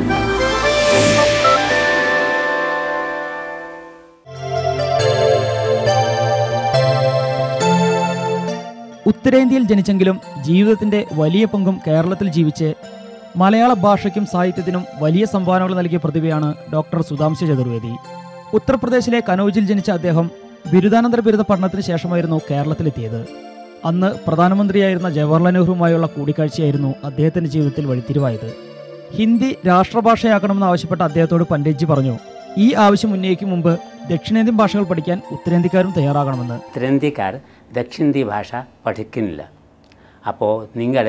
ഉത്തരേന്ത്യയിൽ ജനിച്ചെങ്കിലും ജീവിതത്തിന്റെ വലിയ പങ്കും കേരളത്തിൽ ജീവിച്ച് മലയാള ഭാഷയ്ക്കും സാഹിത്യത്തിനും വലിയ സംഭാവനകൾ നൽകിയ പ്രതിഭയാണ് ഡോക്ടർ സുധാംശു ചതുർവേദി ഉത്തർപ്രദേശിലെ കനൌജിൽ ജനിച്ച അദ്ദേഹം ബിരുദാനന്തര ബിരുദ പഠനത്തിന് ശേഷമായിരുന്നു കേരളത്തിലെത്തിയത് അന്ന് പ്രധാനമന്ത്രിയായിരുന്ന ജവഹർലാൽ നെഹ്റുവുമായുള്ള കൂടിക്കാഴ്ചയായിരുന്നു അദ്ദേഹത്തിന്റെ ജീവിതത്തിൽ വഴിത്തിരിവായത് ഹിന്ദി രാഷ്ട്രഭാഷയാക്കണമെന്ന് ആവശ്യപ്പെട്ട അദ്ദേഹത്തോട് പണ്ഡിറ്റ്ജി പറഞ്ഞു ഈ ആവശ്യം ഉന്നയിക്കും മുമ്പ് ദക്ഷിണേന്ത്യൻ ഭാഷകൾ പഠിക്കാൻ ഉത്തരേന്ത്യക്കാരും തയ്യാറാകണമെന്ന് ഉത്തരേന്ത്യക്കാർ ദക്ഷിണേന്ത്യ ഭാഷ പഠിക്കുന്നില്ല അപ്പോൾ നിങ്ങൾ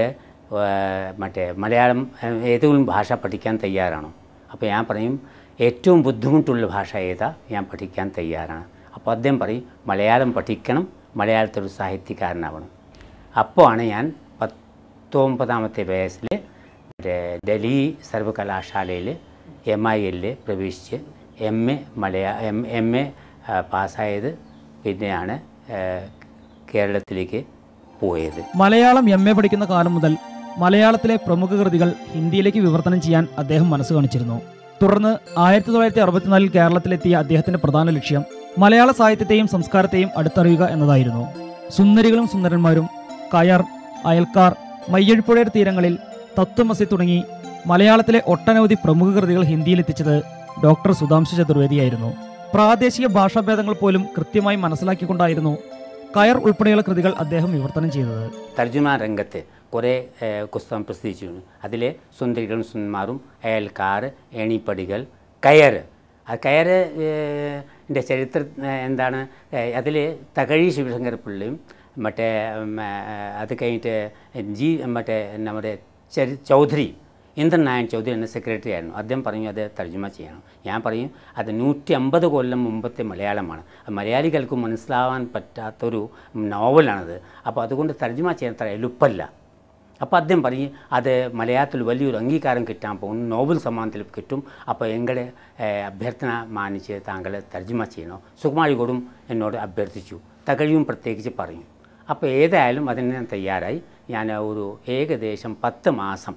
മറ്റേ മലയാളം ഏഹ്, ഏതെങ്കിലും ഭാഷ പഠിക്കാൻ തയ്യാറാണോ അപ്പോൾ ഞാൻ പറയും ഏറ്റവും ബുദ്ധിമുട്ടുള്ള ഭാഷ ഏതാ ഞാൻ പഠിക്കാൻ തയ്യാറാണ് അപ്പോൾ അദ്ദേഹം പറയും മലയാളം പഠിക്കണം മലയാളത്തിൽ ഒരു സാഹിത്യകാരനാവണം അപ്പോൾ ആണ് ഞാൻ പത്തൊമ്പതാമത്തെ വയസ്സിൽ മറ്റേ ഡൽഹി സർവകലാശാലയിൽ എം ഐ എല്ലിൽ പ്രവേശിച്ച് എം എ മലയാ എം എം എ പാസ്സായത് പിന്നെയാണ് ആ, കേരളത്തിലേക്ക് പോയത് മലയാളം എം എ പഠിക്കുന്ന കാലം മുതൽ മലയാളത്തിലെ പ്രമുഖ കൃതികൾ ഹിന്ദിയിലേക്ക് വിവർത്തനം ചെയ്യാൻ അദ്ദേഹം മനസ്സ് കാണിച്ചിരുന്നു തുടർന്ന് ആയിരത്തി തൊള്ളായിരത്തി അറുപത്തിനാലിൽ കേരളത്തിലെത്തിയ അദ്ദേഹത്തിന്റെ പ്രധാന ലക്ഷ്യം മലയാള സാഹിത്യത്തെയും സംസ്കാരത്തെയും അടുത്തറിയുക എന്നതായിരുന്നു സുന്ദരികളും സുന്ദരന്മാരും കയർ അയൽക്കാർ മയ്യഴിപ്പുഴയുടെ തീരങ്ങളിൽ തത്വമസി തുടങ്ങി മലയാളത്തിലെ ഒട്ടനവധി പ്രമുഖ കൃതികൾ ഹിന്ദിയിലെത്തിച്ചത് ഡോക്ടർ സുധാംശു ചതുർവേദിയായിരുന്നു പ്രാദേശിക ഭാഷാഭേദങ്ങൾ പോലും കൃത്യമായി മനസ്സിലാക്കിക്കൊണ്ടായിരുന്നു കയർ ഉൾപ്പെടെയുള്ള കൃതികൾ അദ്ദേഹം വിവർത്തനം ചെയ്തത് തർജുമ രംഗത്ത് കുറേ ഏഹ്, പുസ്തകം പ്രസിദ്ധീകരിച്ചിരുന്നു അതിലെ സുന്ദരികളും സുന്ദന്മാരും അയൽക്കാർ ഏണിപ്പടികൾ കയർ ആ കയർ എൻ്റെ ചരിത്ര എന്താണ് അതിൽ തകഴി ശിവശങ്കർ പിള്ളയും മറ്റേ ഉം, ഏഹ്, അത് കഴിഞ്ഞിട്ട് ജി മറ്റേ നമ്മുടെ ചരി ചൗധരി ഇന്ദ്രൻ നായൻ ചൗധരി എന്ന സെക്രട്ടറി ആയിരുന്നു അദ്ദേഹം പറഞ്ഞു അത് തർജ്ജമ ചെയ്യണം ഞാൻ പറയും അത് നൂറ്റി അമ്പത് കൊല്ലം മുമ്പത്തെ മലയാളമാണ് അത് മലയാളികൾക്ക് മനസ്സിലാവാൻ പറ്റാത്തൊരു നോവലാണത് അപ്പോൾ അതുകൊണ്ട് തർജ്ജമ ചെയ്യാൻ അത്ര എളുപ്പമല്ല അപ്പോൾ അദ്ദേഹം പറയും അത് മലയാളത്തിൽ വലിയൊരു അംഗീകാരം കിട്ടാൻ പോകുന്നു നോബൽ സമ്മാനത്തിൽ കിട്ടും അപ്പോൾ എങ്ങളുടെ ഏഹ്, അഭ്യർത്ഥന മാനിച്ച് താങ്കൾ തർജ്ജമ ചെയ്യണോ സുകുമാരികോടും എന്നോട് അഭ്യർത്ഥിച്ചു തകഴിയും പ്രത്യേകിച്ച് പറയും അപ്പോൾ ഏതായാലും അതിന് ഞാൻ തയ്യാറായി ഞാൻ ഒരു ഏകദേശം പത്ത് മാസം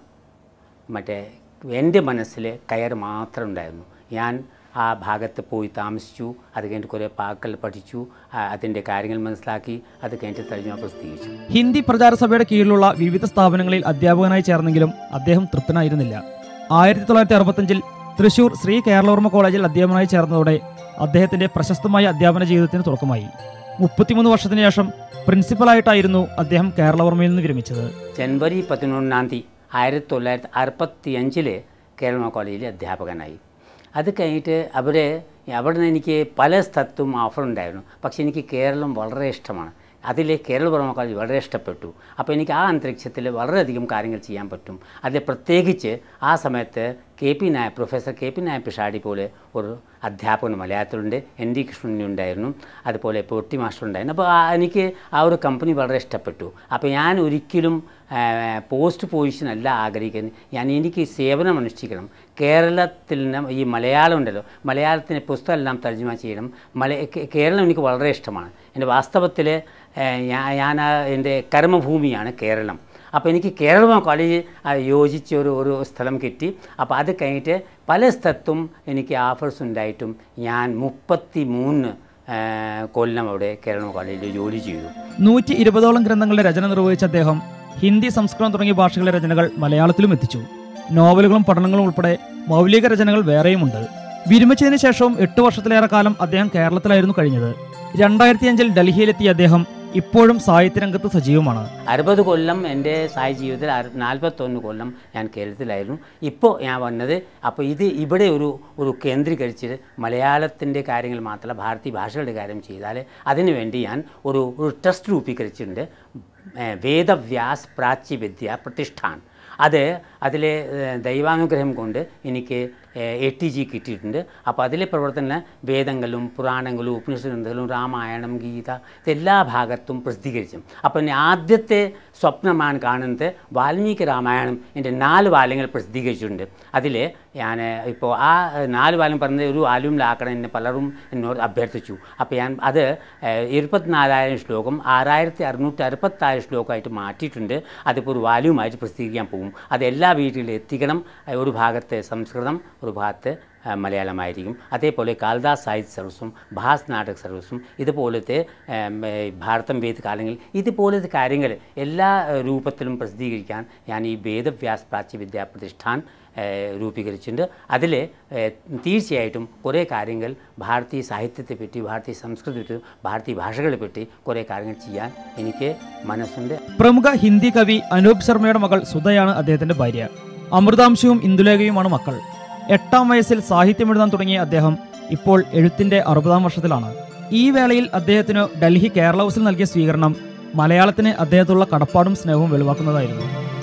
മറ്റേ എൻ്റെ മനസ്സിൽ കയർ മാത്രം ഉണ്ടായിരുന്നു ഞാൻ ആ ഭാഗത്ത് പോയി താമസിച്ചു അത് കഴിഞ്ഞിട്ട് കുറേ പാക്കൾ പഠിച്ചു ആ, അതിൻ്റെ കാര്യങ്ങൾ മനസ്സിലാക്കി അത് കഴിഞ്ഞിട്ട് തർജ്ജമ പ്രസിദ്ധീകരിച്ചു ഹിന്ദി പ്രചാരസഭയുടെ കീഴിലുള്ള വിവിധ സ്ഥാപനങ്ങളിൽ അധ്യാപകനായി ചേർന്നെങ്കിലും അദ്ദേഹം തൃപ്തനായിരുന്നില്ല ആയിരത്തി തൊള്ളായിരത്തി അറുപത്തഞ്ചിൽ തൃശൂർ ശ്രീ കേരളവർമ്മ കോളേജിൽ അധ്യാപകനായി ചേർന്നതോടെ അദ്ദേഹത്തിന്റെ പ്രശസ്തമായ അധ്യാപന ജീവിതത്തിന് തുടക്കമായി മുപ്പത്തിമൂന്ന് വർഷത്തിന് ശേഷം പ്രിൻസിപ്പലായിട്ടായിരുന്നു അദ്ദേഹം കേരളവർമ്മയിൽ നിന്ന് വിരമിച്ചത് ജനുവരി പതിനൊന്നാം തീയതി ആയിരത്തി തൊള്ളായിരത്തി അറുപത്തി അഞ്ചിൽ കേരള കോളേജിൽ അധ്യാപകനായി അത് കഴിഞ്ഞിട്ട് അവിടെ അവിടെ നിന്ന് എനിക്ക് പല സ്ഥലത്തും ഓഫർ ഉണ്ടായിരുന്നു പക്ഷേ എനിക്ക് കേരളം വളരെ ഇഷ്ടമാണ് അതിൽ കേരള വർമ്മ കോളേജ് വളരെ ഇഷ്ടപ്പെട്ടു അപ്പോൾ എനിക്ക് ആ അന്തരീക്ഷത്തിൽ വളരെയധികം കാര്യങ്ങൾ ചെയ്യാൻ പറ്റും അതിൽ പ്രത്യേകിച്ച് ആ സമയത്ത് കെ പി നായ പ്രൊഫസർ കെ പി നായ പിഷാടി പോലെ ഒരു അധ്യാപകൻ മലയാളത്തിലുണ്ട് എൻ ഡി കൃഷ്ണൻ ഉണ്ടായിരുന്നു അതുപോലെ പൊട്ടി മാസ്റ്റർ ഉണ്ടായിരുന്നു അപ്പോൾ ആ- എനിക്ക് ആ ഒരു കമ്പനി വളരെ ഇഷ്ടപ്പെട്ടു അപ്പോൾ ഞാൻ ഒരിക്കലും ആ, പോസ്റ്റ് പൊസിഷൻ അല്ല ആഗ്രഹിക്കുന്നത് ഞാൻ എനിക്ക് സേവനം അനുഷ്ഠിക്കണം കേരളത്തിൽ നിന്ന് ഈ മലയാളം ഉണ്ടല്ലോ മലയാളത്തിന് പുസ്തകം എല്ലാം തർജ്ജമ ചെയ്യണം മല കേ- കേരളം എനിക്ക് വളരെ ഇഷ്ടമാണ് എൻ്റെ വാസ്തവത്തിൽ ഞാൻ ഞാൻ ആ എൻ്റെ കർമ്മഭൂമിയാണ് കേരളം അപ്പോൾ എനിക്ക് കേരള കോളേജ് ആ, യോജിച്ച ഒരു ഒരു സ്ഥലം കിട്ടി അപ്പോൾ അത് കഴിഞ്ഞിട്ട് പല സ്ഥലത്തും എനിക്ക് ഓഫേഴ്സ് ഉണ്ടായിട്ടും ഞാൻ മുപ്പത്തി മൂന്ന് കൊല്ലം അവിടെ കേരള കോളേജിൽ ജോലി ചെയ്തു നൂറ്റി ഇരുപതോളം ഗ്രന്ഥങ്ങളുടെ രചന നിർവഹിച്ച അദ്ദേഹം ഹിന്ദി സംസ്കൃതം തുടങ്ങിയ ഭാഷകളിലെ രചനകൾ മലയാളത്തിലും എത്തിച്ചു നോവലുകളും പഠനങ്ങളും ഉൾപ്പെടെ മൗലിക രചനകൾ വേറെയുമുണ്ട് വിരമിച്ചതിന് ശേഷവും എട്ട് വർഷത്തിലേറെ കാലം അദ്ദേഹം കേരളത്തിലായിരുന്നു കഴിഞ്ഞത് രണ്ടായിരത്തി അഞ്ചിൽ ഡൽഹിയിലെത്തിയ അദ്ദേഹം ഇപ്പോഴും സാഹിത്യരംഗത്ത് സജീവമാണ് അറുപത് കൊല്ലം എൻ്റെ സായി ജീവിതത്തിൽ അറു നാൽപ്പത്തൊന്ന് കൊല്ലം ഞാൻ കേരളത്തിലായിരുന്നു ഇപ്പോൾ ഞാൻ വന്നത് അപ്പോൾ ഇത് ഇവിടെ ഒരു ഒരു കേന്ദ്രീകരിച്ച് മലയാളത്തിൻ്റെ കാര്യങ്ങൾ മാത്രമല്ല ഭാരതീയ ഭാഷകളുടെ കാര്യം ചെയ്താൽ അതിനു വേണ്ടി ഞാൻ ഒരു ഒരു ട്രസ്റ്റ് രൂപീകരിച്ചിട്ടുണ്ട് ഏഹ് വേദവ്യാസ് പ്രാച്യവിദ്യ പ്രതിഷ്ഠാൻ അത് അതിലെ ഏഹ് ദൈവാനുഗ്രഹം കൊണ്ട് എനിക്ക് എ ടി ജി കിട്ടിയിട്ടുണ്ട് അപ്പോൾ അതിലെ പ്രവർത്തന വേദങ്ങളും പുരാണങ്ങളും ഉപനിഷത്തുകളും രാമായണം ഗീത ഇതെല്ലാ ഭാഗത്തും പ്രസിദ്ധീകരിച്ചു അപ്പോൾ എൻ്റെ ആദ്യത്തെ സ്വപ്നമാണ് കാണുന്നത് വാൽമീകി രാമായണം എൻ്റെ നാല് വാല്യങ്ങൾ പ്രസിദ്ധീകരിച്ചിട്ടുണ്ട് അതിൽ ഞാൻ ഇപ്പോൾ ആ നാല് വാല്യം പറഞ്ഞത് ഒരു വാല്യൂമിലാക്കണം എന്നെ പലരും എന്നോട് അഭ്യർത്ഥിച്ചു അപ്പോൾ ഞാൻ അത് ഏഹ്, ഇരുപത്തിനാലായിരം ശ്ലോകം ആറായിരത്തി അറുന്നൂറ്റി അറുപത്തായിരം ശ്ലോകമായിട്ട് മാറ്റിയിട്ടുണ്ട് അതിപ്പോൾ ഒരു വാല്യൂമായിട്ട് പ്രസിദ്ധീകരിക്കാൻ പോകും അത് എല്ലാ വീട്ടിലും എത്തിക്കണം ആ, ഒരു ഭാഗത്ത് സംസ്കൃതം ഒരു ഭാഗത്ത് ആ, മലയാളമായിരിക്കും അതേപോലെ കാളിദാസ് സാഹിത്യ സർവീസും ഭാസ് നാടക സർവീസും ഇതുപോലത്തെ ഏം, ഏ, ഭാരതം വേദ കാലങ്ങളിൽ ഇതുപോലത്തെ കാര്യങ്ങൾ എല്ലാ ഏ, രൂപത്തിലും പ്രസിദ്ധീകരിക്കാൻ ഞാൻ ഈ വേദവ്യാസ് പ്രാച്യ വിദ്യാ പ്രതിഷ്ഠാൻ ഏ, രൂപീകരിച്ചിട്ടുണ്ട് അതിൽ തീർച്ചയായിട്ടും കുറേ കാര്യങ്ങൾ ഭാരതീയ സാഹിത്യത്തെപ്പറ്റി ഭാരതീയ സംസ്കൃതിയെ ഭാരതീയ ഭാഷകളെ പറ്റി കുറേ കാര്യങ്ങൾ ചെയ്യാൻ എനിക്ക് മനസ്സുണ്ട് പ്രമുഖ ഹിന്ദി കവി അനൂപ് ശർമ്മയുടെ മകൾ സുധയാണ് അദ്ദേഹത്തിന്റെ ഭാര്യ അമൃതാംശവും ഇന്ദുലേഖയുമാണ് മക്കൾ എട്ടാം വയസ്സിൽ സാഹിത്യം എഴുതാൻ തുടങ്ങിയ അദ്ദേഹം ഇപ്പോൾ എഴുത്തിന്റെ അറുപതാം വർഷത്തിലാണ് ഈ വേളയിൽ അദ്ദേഹത്തിന് ഡൽഹി കേരള ഹൗസിൽ നൽകിയ സ്വീകരണം മലയാളത്തിന് അദ്ദേഹത്തുള്ള കടപ്പാടും സ്നേഹവും വെളിവാക്കുന്നതായിരുന്നു